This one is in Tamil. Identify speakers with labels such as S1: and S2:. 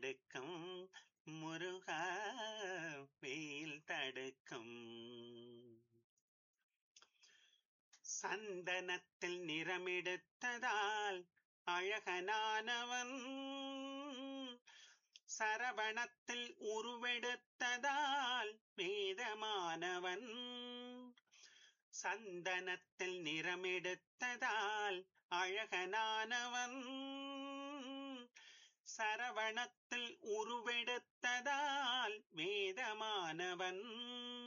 S1: தடுக்கும் முருகா வெயில் தடுக்கும் சந்தனத்தில் நிறமெடுத்ததால் அழகனானவன் சரவணத்தில் உருவெடுத்ததால் வேதமானவன் சந்தனத்தில் நிறமெடுத்ததால் அழகனானவன் சரவணத்தில் உருவெடுத்ததால் வேதமானவன்